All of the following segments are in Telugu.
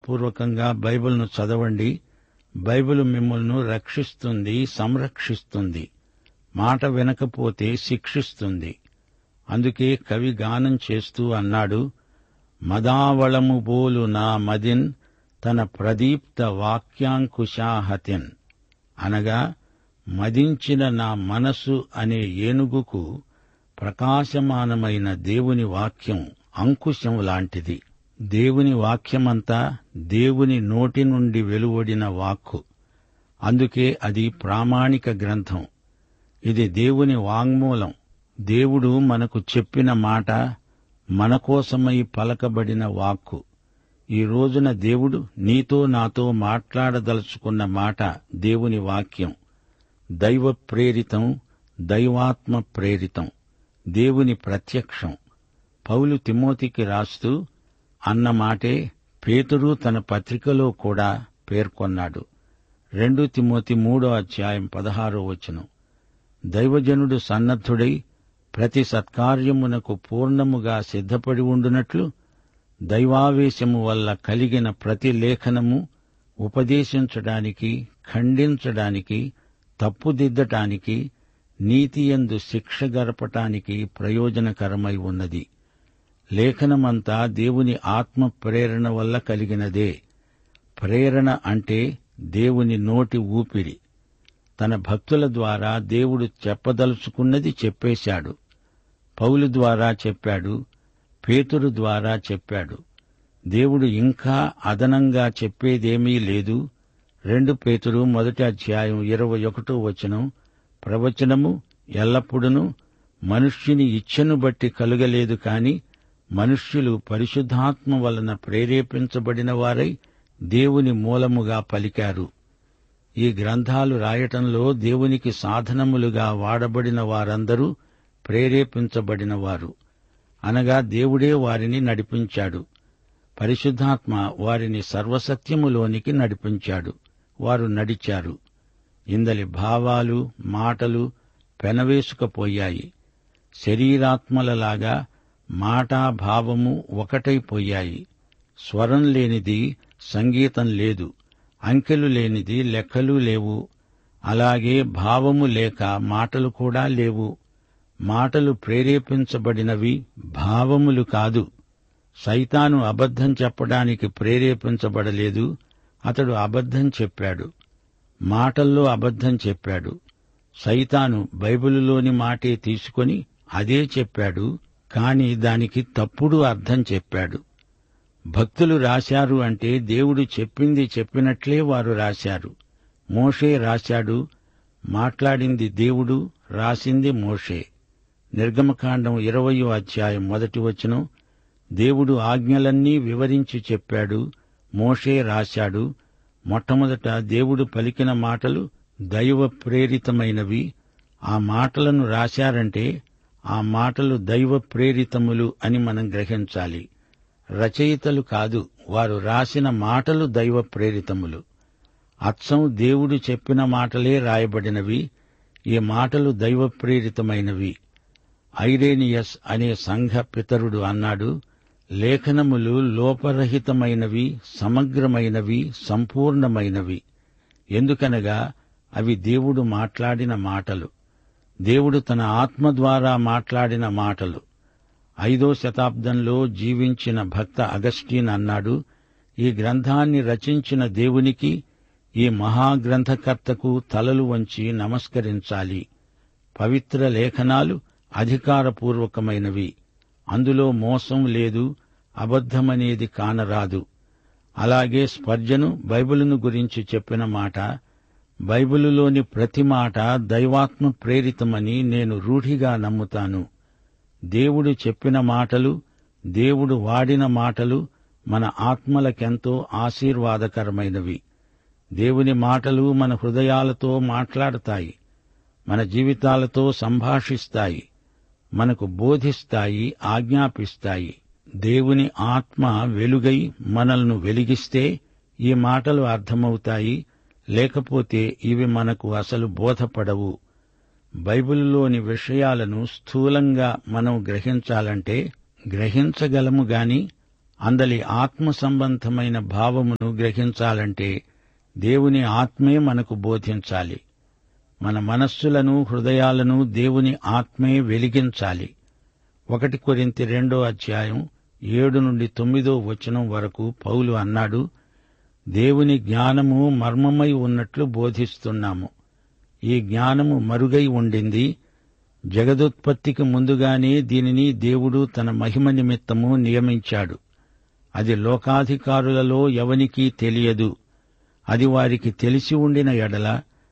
ఉత్సాహపూర్వకంగా బైబిల్ను చదవండి బైబిల్ మిమ్మల్ని రక్షిస్తుంది సంరక్షిస్తుంది మాట వినకపోతే శిక్షిస్తుంది అందుకే కవి గానం చేస్తూ అన్నాడు మదావళము బోలు నా మదిన్ తన ప్రదీప్త వాక్యాంకుశాహతిన్ అనగా మదించిన నా మనసు అనే ఏనుగుకు ప్రకాశమానమైన దేవుని వాక్యం అంకుశం లాంటిది దేవుని వాక్యమంతా దేవుని నోటి నుండి వెలువడిన వాక్కు అందుకే అది ప్రామాణిక గ్రంథం ఇది దేవుని వాంగ్మూలం దేవుడు మనకు చెప్పిన మాట మన కోసమై పలకబడిన వాక్కు ఈ రోజున దేవుడు నీతో నాతో మాట్లాడదలుచుకున్న మాట దేవుని వాక్యం దైవ ప్రేరితం దైవాత్మ ప్రేరితం దేవుని ప్రత్యక్షం పౌలు తిమోతికి రాస్తూ అన్న మాటే పేతురు తన పత్రికలో కూడా పేర్కొన్నాడు రెండు తిమోతి మూడో అధ్యాయం పదహారో వచనం దైవజనుడు సన్నద్ధుడై ప్రతి సత్కార్యమునకు పూర్ణముగా సిద్ధపడి ఉండునట్లు దైవావేశము వల్ల కలిగిన ప్రతి లేఖనము ఉపదేశించడానికి ఖండించడానికి తప్పుదిద్దటానికి నీతియందు శిక్ష గరపటానికి ప్రయోజనకరమై ఉన్నది లేఖనమంతా దేవుని ఆత్మ ప్రేరణ వల్ల కలిగినదే ప్రేరణ అంటే దేవుని నోటి ఊపిరి తన భక్తుల ద్వారా దేవుడు చెప్పదలుచుకున్నది చెప్పేశాడు పౌలు ద్వారా చెప్పాడు పేతురు ద్వారా చెప్పాడు దేవుడు ఇంకా అదనంగా చెప్పేదేమీ లేదు రెండు పేతురు మొదటి అధ్యాయం ఇరవై ఒకటో వచనం ప్రవచనము ఎల్లప్పుడూ మనుష్యుని ఇచ్ఛను బట్టి కలుగలేదు కాని మనుష్యులు పరిశుద్ధాత్మ వలన ప్రేరేపించబడిన వారై దేవుని మూలముగా పలికారు ఈ గ్రంథాలు రాయటంలో దేవునికి సాధనములుగా వాడబడిన వారందరూ ప్రేరేపించబడిన వారు అనగా దేవుడే వారిని నడిపించాడు పరిశుద్ధాత్మ వారిని సర్వసత్యములోనికి నడిపించాడు వారు నడిచారు ఇందలి భావాలు మాటలు పెనవేసుకపోయాయి శరీరాత్మలలాగా మాటా భావము ఒకటైపోయాయి స్వరం లేనిది సంగీతం లేదు అంకెలు లేనిది లెక్కలు లేవు అలాగే భావము లేక మాటలు కూడా లేవు మాటలు ప్రేరేపించబడినవి భావములు కాదు సైతాను అబద్ధం చెప్పడానికి ప్రేరేపించబడలేదు అతడు అబద్ధం చెప్పాడు మాటల్లో అబద్ధం చెప్పాడు సైతాను బైబిలులోని మాటే తీసుకొని అదే చెప్పాడు కాని దానికి తప్పుడు అర్థం చెప్పాడు భక్తులు రాశారు అంటే దేవుడు చెప్పింది చెప్పినట్లే వారు రాశారు మోషే రాశాడు మాట్లాడింది దేవుడు రాసింది మోషే నిర్గమకాండం ఇరవయో అధ్యాయం మొదటి వచనం దేవుడు ఆజ్ఞలన్నీ వివరించి చెప్పాడు మోషే రాశాడు మొట్టమొదట దేవుడు పలికిన మాటలు దైవ ప్రేరితమైనవి ఆ మాటలను రాశారంటే ఆ మాటలు దైవ ప్రేరితములు అని మనం గ్రహించాలి రచయితలు కాదు వారు రాసిన మాటలు దైవ ప్రేరితములు అచ్చం దేవుడు చెప్పిన మాటలే రాయబడినవి ఈ మాటలు దైవ ప్రేరితమైనవి ఐరేనియస్ అనే సంఘ పితరుడు అన్నాడు లేఖనములు లోపరహితమైనవి సమగ్రమైనవి సంపూర్ణమైనవి ఎందుకనగా అవి దేవుడు మాట్లాడిన మాటలు దేవుడు తన ఆత్మ ద్వారా మాట్లాడిన మాటలు ఐదో శతాబ్దంలో జీవించిన భక్త అగస్టీన్ అన్నాడు ఈ గ్రంథాన్ని రచించిన దేవునికి ఈ మహాగ్రంథకర్తకు తలలు వంచి నమస్కరించాలి పవిత్ర లేఖనాలు అధికారపూర్వకమైనవి అందులో మోసం లేదు అబద్ధమనేది కానరాదు అలాగే స్పర్జను బైబిలును గురించి చెప్పిన మాట బైబిలులోని ప్రతి మాట దైవాత్మ ప్రేరితమని నేను రూఢిగా నమ్ముతాను దేవుడు చెప్పిన మాటలు దేవుడు వాడిన మాటలు మన ఆత్మలకెంతో ఆశీర్వాదకరమైనవి దేవుని మాటలు మన హృదయాలతో మాట్లాడతాయి మన జీవితాలతో సంభాషిస్తాయి మనకు బోధిస్తాయి ఆజ్ఞాపిస్తాయి దేవుని ఆత్మ వెలుగై మనల్ని వెలిగిస్తే ఈ మాటలు అర్థమవుతాయి లేకపోతే ఇవి మనకు అసలు బోధపడవు బైబిల్లోని విషయాలను స్థూలంగా మనం గ్రహించాలంటే గ్రహించగలము గాని అందలి ఆత్మ సంబంధమైన భావమును గ్రహించాలంటే దేవుని ఆత్మే మనకు బోధించాలి మన మనస్సులను హృదయాలను దేవుని ఆత్మే వెలిగించాలి ఒకటి కొరింతి రెండో అధ్యాయం ఏడు నుండి తొమ్మిదో వచనం వరకు పౌలు అన్నాడు దేవుని జ్ఞానము మర్మమై ఉన్నట్లు బోధిస్తున్నాము ఈ జ్ఞానము మరుగై ఉండింది జగదుత్పత్తికి ముందుగానే దీనిని దేవుడు తన మహిమ నిమిత్తము నియమించాడు అది లోకాధికారులలో ఎవనికీ తెలియదు అది వారికి తెలిసి ఉండిన ఎడల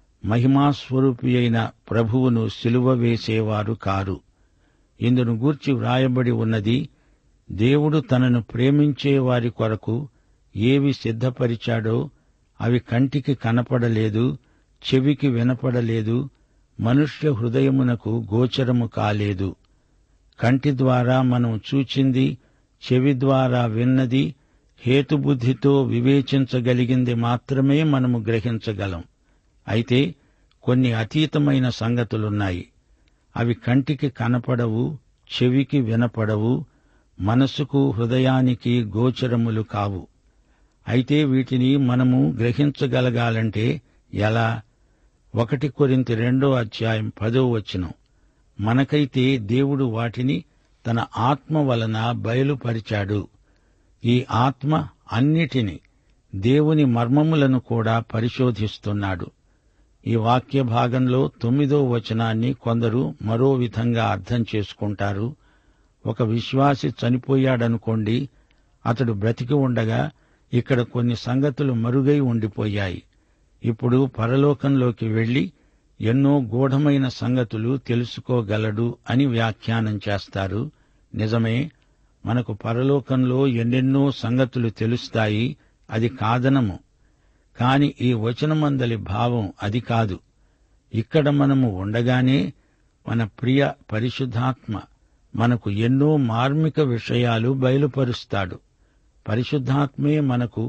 మహిమాస్వరూపి అయిన ప్రభువును సిలువ వేసేవారు కారు ఇందును గూర్చి వ్రాయబడి ఉన్నది దేవుడు తనను ప్రేమించే వారి కొరకు ఏవి సిద్ధపరిచాడో అవి కంటికి కనపడలేదు చెవికి వినపడలేదు మనుష్య హృదయమునకు గోచరము కాలేదు కంటి ద్వారా మనం చూచింది చెవి ద్వారా విన్నది హేతుబుద్ధితో వివేచించగలిగింది మాత్రమే మనము గ్రహించగలం అయితే కొన్ని అతీతమైన సంగతులున్నాయి అవి కంటికి కనపడవు చెవికి వినపడవు మనసుకు హృదయానికి గోచరములు కావు అయితే వీటిని మనము గ్రహించగలగాలంటే ఎలా ఒకటి కొరింతి రెండో అధ్యాయం పదో వచనం మనకైతే దేవుడు వాటిని తన ఆత్మ వలన బయలుపరిచాడు ఈ ఆత్మ అన్నిటిని దేవుని మర్మములను కూడా పరిశోధిస్తున్నాడు ఈ వాక్య భాగంలో తొమ్మిదో వచనాన్ని కొందరు మరో విధంగా అర్థం చేసుకుంటారు ఒక విశ్వాసి చనిపోయాడనుకోండి అతడు బ్రతికి ఉండగా ఇక్కడ కొన్ని సంగతులు మరుగై ఉండిపోయాయి ఇప్పుడు పరలోకంలోకి వెళ్లి ఎన్నో గూఢమైన సంగతులు తెలుసుకోగలడు అని వ్యాఖ్యానం చేస్తారు నిజమే మనకు పరలోకంలో ఎన్నెన్నో సంగతులు తెలుస్తాయి అది కాదనము కాని ఈ వచనమందలి భావం అది కాదు ఇక్కడ మనము ఉండగానే మన ప్రియ పరిశుద్ధాత్మ మనకు ఎన్నో మార్మిక విషయాలు బయలుపరుస్తాడు పరిశుద్ధాత్మే మనకు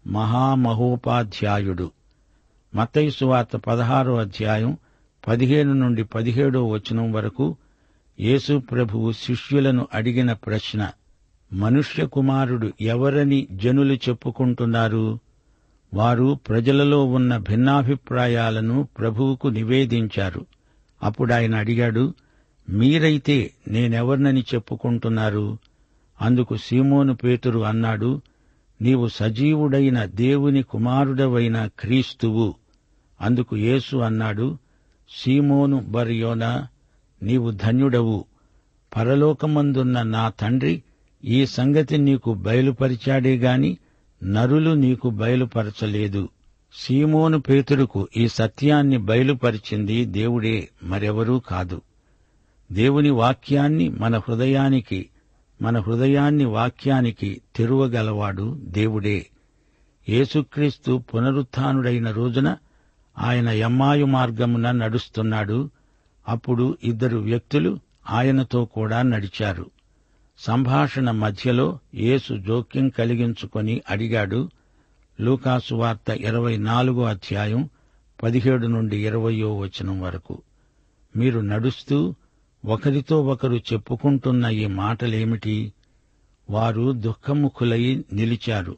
మహామహోపాధ్యాయుడు మత్తయి సువార్త పదహారో అధ్యాయం పదిహేను నుండి పదిహేడో వచనం వరకు యేసు ప్రభువు శిష్యులను అడిగిన ప్రశ్న మనుష్య కుమారుడు ఎవరని జనులు చెప్పుకుంటున్నారు వారు ప్రజలలో ఉన్న భిన్నాభిప్రాయాలను ప్రభువుకు నివేదించారు అప్పుడాయన అడిగాడు మీరైతే నేనెవర్నని చెప్పుకుంటున్నారు అందుకు సీమోను పేతురు అన్నాడు నీవు సజీవుడైన దేవుని కుమారుడవైన క్రీస్తువు అందుకు యేసు అన్నాడు సీమోను బర్యోనా నీవు ధన్యుడవు పరలోకమందున్న నా తండ్రి ఈ సంగతి నీకు బయలుపరిచాడే గాని నరులు నీకు బయలుపరచలేదు సీమోను పేతురుకు ఈ సత్యాన్ని బయలుపరిచింది దేవుడే మరెవరూ కాదు దేవుని వాక్యాన్ని మన హృదయానికి మన హృదయాన్ని వాక్యానికి తెరువగలవాడు దేవుడే యేసుక్రీస్తు పునరుత్థానుడైన రోజున ఆయన యమ్మాయు మార్గమున నడుస్తున్నాడు అప్పుడు ఇద్దరు వ్యక్తులు ఆయనతో కూడా నడిచారు సంభాషణ మధ్యలో యేసు జోక్యం కలిగించుకొని అడిగాడు లూకాసు వార్త ఇరవై నాలుగో అధ్యాయం పదిహేడు నుండి ఇరవయో వచనం వరకు మీరు నడుస్తూ ఒకరితో ఒకరు చెప్పుకుంటున్న ఈ మాటలేమిటి వారు దుఃఖముఖులై నిలిచారు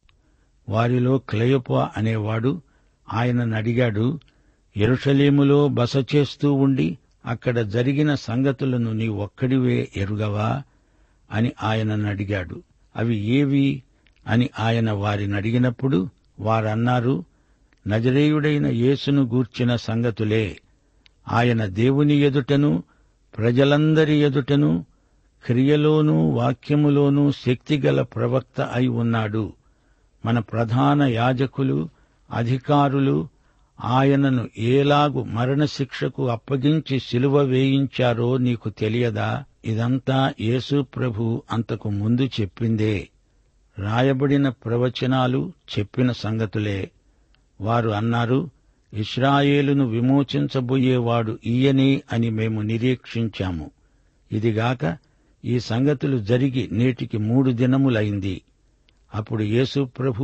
వారిలో క్లయోప అనేవాడు ఆయనను అడిగాడు ఎరుషలేములో బస చేస్తూ ఉండి అక్కడ జరిగిన సంగతులను నీ ఒక్కడివే ఎరుగవా అని ఆయనను అడిగాడు అవి ఏవి అని ఆయన వారిని అడిగినప్పుడు వారన్నారు నజరేయుడైన యేసును గూర్చిన సంగతులే ఆయన దేవుని ఎదుటను ప్రజలందరి ఎదుటను క్రియలోనూ వాక్యములోనూ శక్తిగల ప్రవక్త అయి ఉన్నాడు మన ప్రధాన యాజకులు అధికారులు ఆయనను ఏలాగు మరణశిక్షకు అప్పగించి సిలువ వేయించారో నీకు తెలియదా ఇదంతా యేసు ప్రభు అంతకు ముందు చెప్పిందే రాయబడిన ప్రవచనాలు చెప్పిన సంగతులే వారు అన్నారు ఇస్రాయేలును విమోచించబోయేవాడు ఈయనే అని మేము నిరీక్షించాము ఇదిగాక ఈ సంగతులు జరిగి నేటికి మూడు దినములైంది అప్పుడు యేసు ప్రభు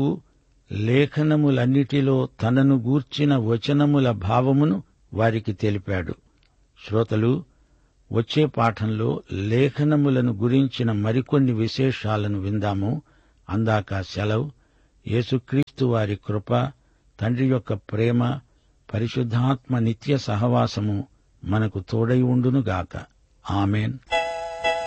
లేఖనములన్నిటిలో తనను గూర్చిన వచనముల భావమును వారికి తెలిపాడు శ్రోతలు వచ్చే పాఠంలో లేఖనములను గురించిన మరికొన్ని విశేషాలను విందాము అందాక సెలవు యేసుక్రీస్తు వారి కృప తండ్రి యొక్క ప్రేమ పరిశుద్ధాత్మ నిత్య సహవాసము మనకు తోడై ఉండునుగాక ఆమెన్